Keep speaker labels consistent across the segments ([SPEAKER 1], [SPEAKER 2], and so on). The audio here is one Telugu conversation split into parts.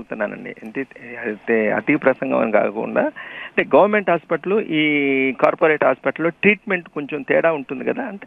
[SPEAKER 1] అడుగుతున్నానండి అంటే అయితే అతి ప్రసంగం అని కాకుండా అంటే గవర్నమెంట్ హాస్పిటల్ ఈ కార్పొరేట్ హాస్పిటల్లో ట్రీట్మెంట్ కొంచెం తేడా ఉంటుంది కదా అంటే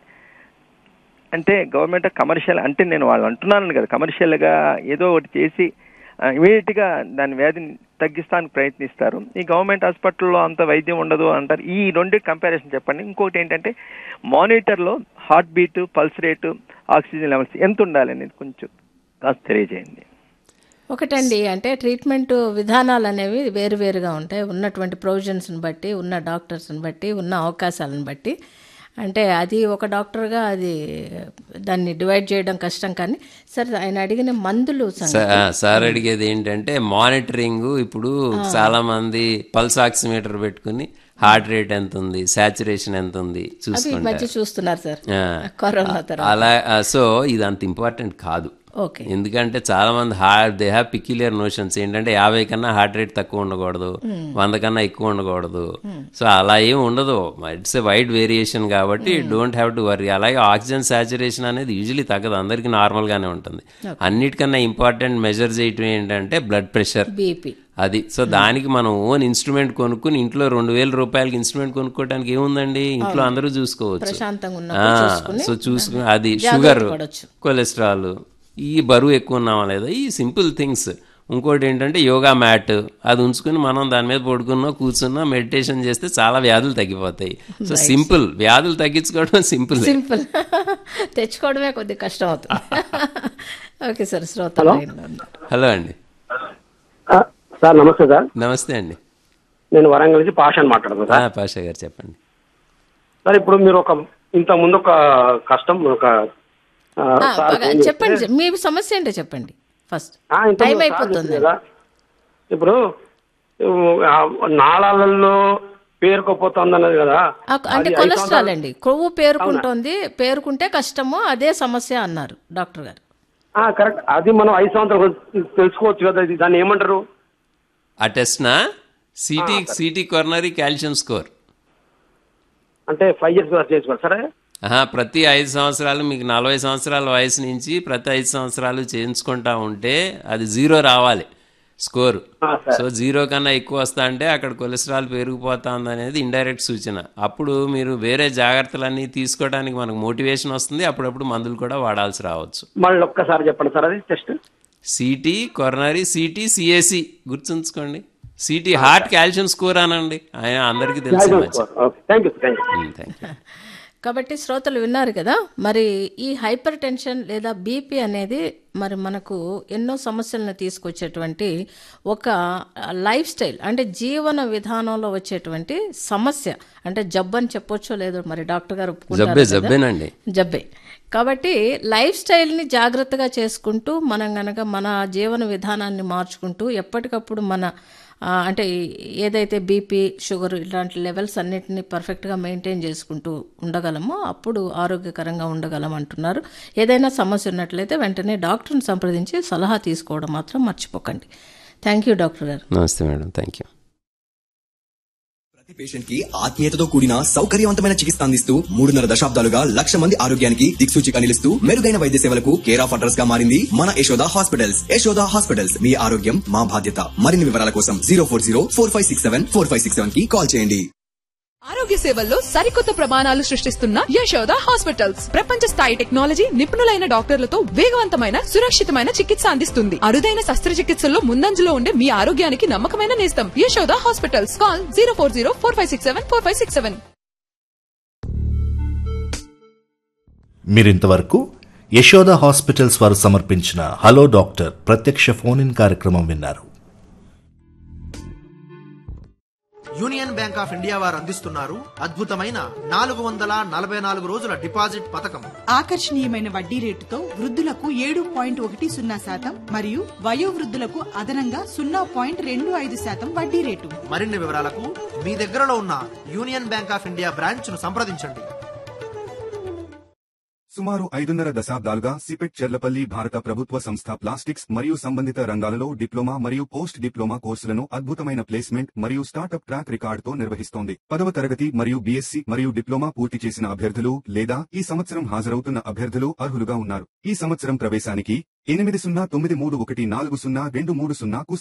[SPEAKER 1] అంటే గవర్నమెంట్ కమర్షియల్ అంటే నేను వాళ్ళు అంటున్నాను కదా కమర్షియల్గా ఏదో ఒకటి చేసి ఇమీడియట్గా దాని వ్యాధిని తగ్గిస్తానికి ప్రయత్నిస్తారు ఈ గవర్నమెంట్ హాస్పిటల్లో అంత వైద్యం ఉండదు అంటారు ఈ రెండు కంపారిజన్ చెప్పండి ఇంకోటి ఏంటంటే మానిటర్లో heart beat pulse rate oxygen levels ఎంత ఉండాలని కొంచెం కాస్త తెలియజేయండి
[SPEAKER 2] ఒకటండి అంటే ట్రీట్మెంట్ విధానాలు అనేవి వేరువేరుగా ఉంటాయి ఉన్నటువంటి ప్రొవిజన్స్ని బట్టి ఉన్న డాక్టర్స్ని బట్టి ఉన్న అవకాశాలను బట్టి అంటే అది ఒక డాక్టర్గా అది దాన్ని డివైడ్ చేయడం కష్టం కానీ సార్ ఆయన అడిగిన మందులు సంగతి.
[SPEAKER 3] సా- సార్ అడిగేది ఏంటంటే మానిటరింగ్ ఇప్పుడు చాలా మంది పల్స్ ఆక్సిమీటర్ పెట్టుకుని హార్ట్ రేట్ ఎంత ఉంది సాచురేషన్ ఎంత ఉంది
[SPEAKER 2] అవి ఈ మధ్య
[SPEAKER 3] చూసుకుంటారు
[SPEAKER 2] చూస్తున్నారు సార్
[SPEAKER 3] ఆ.
[SPEAKER 2] కరోనా తర్వాత
[SPEAKER 3] అలా ఆ, సో ఇది అంత ఇంపార్టెంట్ కాదు
[SPEAKER 2] ఓకే
[SPEAKER 3] ఎందుకంటే చాలా మంది heart they have peculiar notions ఏంటంటే యాభై కన్నా హార్ట్ రేట్ తక్కువ ఉండకూడదు వంద కన్నా ఎక్కువ ఉండకూడదు సో అలా ఏం ఉండదు ఇట్స్ ఎ వైడ్ వేరియేషన్ కాబట్టి డోంట్ హ్యావ్ టు వరీ అలాగే ఆక్సిజన్ సాచురేషన్ అనేది యూజువలీ తగ్గదు అందరికీ నార్మల్ గానే ఉంటుంది అన్నిటికన్నా ఇంపార్టెంట్ మెజర్ చేయటం ఏంటంటే బ్లడ్ ప్రెషర్
[SPEAKER 2] బీపీ
[SPEAKER 3] అది సో దానికి మనం ఓన్ ఇన్స్ట్రుమెంట్ కొనుక్కుని ఇంట్లో రెండు వేల రూపాయలకి ఇన్స్ట్రుమెంట్ కొనుక్కోవడానికి ఏముందండి ఇంట్లో అందరూ చూసుకోవచ్చు
[SPEAKER 2] ప్రశాంతంగా
[SPEAKER 3] ఆ,
[SPEAKER 2] ఉన్నప్పుడు చూసుకుని
[SPEAKER 3] సో చూసుకుని అది
[SPEAKER 2] జాగ్రత్త
[SPEAKER 3] షుగర్
[SPEAKER 2] పడొచ్చు.
[SPEAKER 3] కొలెస్ట్రాల్ ఈ బరువు ఎక్కువ ఉన్నామా లేదా ఈ సింపుల్ థింగ్స్ ఇంకోటి ఏంటంటే యోగా మ్యాట్ అది ఉంచుకుని మనం దాని మీద పడుకున్నా కూర్చున్నా మెడిటేషన్ చేస్తే చాలా వ్యాధులు తగ్గిపోతాయి సో సింపుల్ వ్యాధులు తగ్గించుకోవడం సింపుల్
[SPEAKER 2] సింపుల్ తెచ్చుకోవడమే కొద్ది కష్టం అవుతుంది ఓకే సార్ శ్రోత లైన్లో ఉన్నారు.
[SPEAKER 3] హలో అండి
[SPEAKER 4] ఆ, సార్ నమస్తే సార్
[SPEAKER 3] నమస్తే అండి
[SPEAKER 4] నేను వరంగల్ నుంచి పాషాని మాట్లాడుతున్నాను
[SPEAKER 3] ఆ,
[SPEAKER 4] సార్
[SPEAKER 3] పాషా గారు చెప్పండి
[SPEAKER 4] సార్ ఇప్పుడు మీరు ఒక ఇంత ముందు ఒక కష్టం ఒక ఆ,
[SPEAKER 2] ఆ,
[SPEAKER 4] సార్
[SPEAKER 2] బాగా
[SPEAKER 4] ఫోన్ చేస్తే-
[SPEAKER 2] చెప్పండి మీ సమస్య ఏంటో చెప్పండి ఫస్ట్
[SPEAKER 4] ఆ, ఇంత
[SPEAKER 2] టైం
[SPEAKER 4] ముందు సార్
[SPEAKER 2] అయిపోతుంది
[SPEAKER 4] చెప్పింది కదా. ఇప్పుడు ఆ, నాళాలలో పేరుకోపోతుంది అన్నది కదా
[SPEAKER 2] ఆ, అంటే
[SPEAKER 4] అది
[SPEAKER 2] కొలెస్ట్రాల్
[SPEAKER 4] ఐదు సంవత్సరాలు-
[SPEAKER 2] అండి కొవ్వు పేరుకుంటోంది పేరుకుంటే కష్టము అదే సమస్య అన్నారు డాక్టర్ గారు
[SPEAKER 4] ఆ, కరెక్ట్ అది మనం ఐదు సంవత్సరాలు తెలుసుకోవచ్చు కదా ఇది దాన్ని ఏమంటారు
[SPEAKER 3] ఆ టెస్ట్నా CT CT coronary calcium score
[SPEAKER 4] అంటే ఫైవ్ ఇయర్స్ కూడా చేసుకోవాలి సరే
[SPEAKER 3] ఆహా, ప్రతి ఐదు సంవత్సరాలు మీకు నలభై సంవత్సరాల వయసు నుంచి ప్రతి ఐదు సంవత్సరాలు చేయించుకుంటా ఉంటే అది జీరో రావాలి స్కోర్
[SPEAKER 4] ఆ, సరే.
[SPEAKER 3] సో జీరో కన్నా ఎక్కువ వస్తా అంటే అక్కడ కొలెస్ట్రాల్ పెరిగిపోతుంది అనేది ఇండైరెక్ట్ సూచన అప్పుడు మీరు వేరే జాగ్రత్తలన్నీ తీసుకోవడానికి మనకు మోటివేషన్ వస్తుంది అప్పుడప్పుడు మందులు కూడా వాడాల్సి రావచ్చు
[SPEAKER 4] మళ్ళీ ఒక్కసారి చెప్పండి సార్ అది test
[SPEAKER 3] CT coronary CT CAC గుర్తుంచుకోండి సిటీ హార్ట్ కాల్షియం స్కోర్ అనండి ఆయన అందరికీ తెలిసిన మంచి
[SPEAKER 4] thank you thank you
[SPEAKER 3] thank you
[SPEAKER 2] కాబట్టి శ్రోతలు విన్నారు కదా మరి ఈ హైపర్ టెన్షన్ లేదా బీపీ అనేది మరి మనకు ఎన్నో సమస్యలను తీసుకొచ్చేటువంటి ఒక లైఫ్ స్టైల్ అంటే జీవన విధానంలో వచ్చేటువంటి సమస్య అంటే జబ్బు అని చెప్పొచ్చో లేదో మరి డాక్టర్ గారు ఒప్పుకుంటారా
[SPEAKER 3] జబ్బే
[SPEAKER 2] కదా?
[SPEAKER 3] జబ్బేనండి
[SPEAKER 2] జబ్బే కాబట్టి లైఫ్ స్టైల్ని జాగ్రత్తగా చేసుకుంటూ మనం గనక మన జీవన విధానాన్ని మార్చుకుంటూ ఎప్పటికప్పుడు మన ఆ, అంటే ఏదైతే బీపీ షుగర్ ఇలాంటి లెవెల్స్ అన్నిటిని పర్ఫెక్ట్గా మెయింటైన్ చేసుకుంటూ ఉండగలమో అప్పుడు ఆరోగ్యకరంగా ఉండగలం అంటున్నారు ఏదైనా సమస్య ఉన్నట్లయితే వెంటనే డాక్టర్ని సంప్రదించి సలహా తీసుకోవడం మాత్రం మర్చిపోకండి థ్యాంక్ యూ డాక్టర్ గారు
[SPEAKER 3] నమస్తే మేడం థ్యాంక్ యూ
[SPEAKER 5] ప్రతి పేషెంట్ కి ఆత్మీయతతో కూడిన సౌకర్యవంతమైన చికిత్స అందిస్తూ మూడున్నర దశాబ్దాలుగా లక్ష మంది ఆరోగ్యానికి దిక్సూచిగా నిలుస్తూ మెరుగైన వైద్య సేవలకు కేర్ ఆఫ్ అడ్రస్ గా మారింది మన యశోద హాస్పిటల్స్ యశోద హాస్పిటల్స్ మీ ఆరోగ్యం మా బాధ్యత మరిన్ని వివరాల కోసం zero four zero four five six seven four five six seven కి కాల్ చేయండి
[SPEAKER 6] ఆరోగ్య సేవల్లో సరికొత్త ప్రమాణాలు సృష్టిస్తున్న యశోద హాస్పిటల్స్ ప్రపంచ స్థాయి టెక్నాలజీ నిపుణులైన డాక్టర్లతో వేగవంతమైన సురక్షితమైన చికిత్స అందిస్తుంది అరుదైన శస్త్రచికిత్సల్లో ముందంజలో ఉండే మీ ఆరోగ్యానికి నమ్మకమైన నేస్తం Yashoda hospitals call zero four zero four five six seven four five six seven
[SPEAKER 7] మీరింతవరకు యశోద హాస్పిటల్స్ వారు సమర్పించిన హలో డాక్టర్ ప్రత్యక్ష ఫోన్ ఇన్ కార్యక్రమం విన్నారు
[SPEAKER 8] యూనియన్ బ్యాంక్ ఆఫ్ ఇండియా వారు అందిస్తున్నారు అద్భుతమైన నాలుగు వందల నలభై నాలుగు రోజుల డిపాజిట్ పథకం
[SPEAKER 9] ఆకర్షణీయమైన వడ్డీ రేటుతో వృద్ధులకు ఏడు పాయింట్ ఒకటి సున్నా శాతం మరియు వయోవృద్ధులకు అదనంగా సున్నా పాయింట్ రెండు ఐదు శాతం వడ్డీ రేటు
[SPEAKER 8] మరిన్ని వివరాలకు మీ దగ్గరలో ఉన్న Union Bank of India branch ను సంప్రదించండి
[SPEAKER 10] సుమారు ఐదున్నర దశాబ్దాలుగా సిపెట్ చెర్లపల్లి భారత ప్రభుత్వ సంస్థ ప్లాస్టిక్స్ మరియు సంబంధిత రంగాలలో డిప్లొమా మరియు పోస్ట్ డిప్లొమా కోర్సులను అద్భుతమైన ప్లేస్మెంట్ మరియు స్టార్టప్ ట్రాక్ రికార్డుతో నిర్వహిస్తోంది పదవ తరగతి మరియు బీఎస్సీ మరియు డిప్లొమా పూర్తి చేసిన అభ్యర్థులు లేదా ఈ సంవత్సరం హాజరవుతున్న అభ్యర్థులు అర్హులుగా ఉన్నారు ఈ సంవత్సరం ప్రవేశానికి ఎనిమిది సున్నా తొమ్మిది మూడు ఒకటి నాలుగు సున్నా రెండు మూడు సున్నాకు